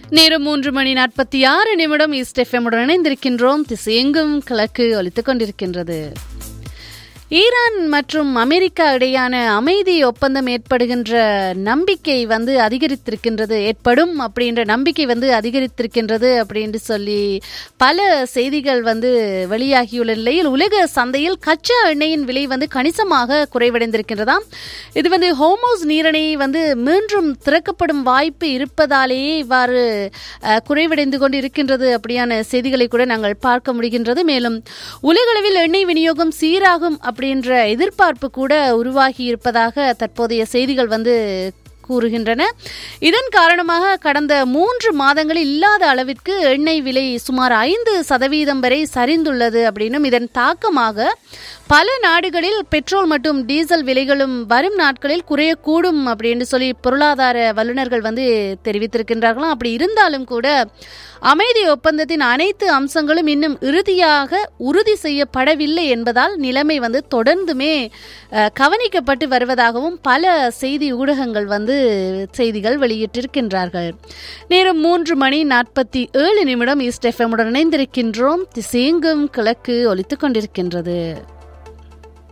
நேரம் மூன்று மணி நாற்பத்தி ஆறு நிமிடம் ஈஸ்ட் எஃப்எம்முடன் இணைந்திருக்கின்றோம் திசையெங்கும் கிழக்கு ஒலித்துக் கொண்டிருக்கின்றது ஈரான் மற்றும் அமெரிக்கா இடையான அமைதி ஒப்பந்தம் ஏற்படுகின்ற நம்பிக்கை வந்து அதிகரித்திருக்கின்றது ஏற்படும் அப்படின்ற நம்பிக்கை வந்து அதிகரித்திருக்கின்றது அப்படின்னு சொல்லி பல செய்திகள் வந்து வெளியாகியுள்ள நிலையில் உலக சந்தையில் கச்சா எண்ணெயின் விலை வந்து கணிசமாக குறைவடைந்திருக்கின்றதாம் இது வந்து ஹோமோஸ் நீரணை வந்து மீண்டும் திறக்கப்படும் வாய்ப்பு இருப்பதாலேயே இவ்வாறு அஹ், குறைவடைந்து கொண்டு இருக்கின்றது அப்படியான செய்திகளை கூட நாங்கள் பார்க்க முடிகின்றது மேலும் உலகளவில் எண்ணெய் விநியோகம் சீராகும் அப்படின்ற எதிர்பார்ப்பு கூட உருவாகி இருப்பதாக தற்போதைய செய்திகள் வந்து கூறுகின்றன இதன் காரணமாக கடந்த மூன்று மாதங்களில் இல்லாத அளவிற்கு எண்ணெய் விலை சுமார் ஐந்து சதவீதம் வரை சரிந்துள்ளது அப்படின்னும் இதன் தாக்கமாக பல நாடுகளில் பெட்ரோல் மற்றும் டீசல் விலைகளும் வரும் நாட்களில் குறையக்கூடும் அப்படின்னு சொல்லி பொருளாதார வல்லுநர்கள் வந்து தெரிவித்திருக்கின்றார்களாம் அப்படி இருந்தாலும் கூட அமைதி ஒப்பந்தத்தின் அனைத்து அம்சங்களும் இன்னும் இறுதியாக உறுதி செய்யப்படவில்லை என்பதால் நிலைமை வந்து தொடர்ந்துமே அஹ், கவனிக்கப்பட்டு வருவதாகவும் பல செய்தி ஊடகங்கள் வந்து செய்திகள் வெளியிட்டிருக்கின்றார்கள் நேரம் மூன்று மணி நாற்பத்தி ஏழு நிமிடம் ஈஸ்ட் எஃப்எம்முடன் இணைந்திருக்கின்றோம் திசையெங்கும் கிழக்கு ஒலித்துக் கொண்டிருக்கின்றது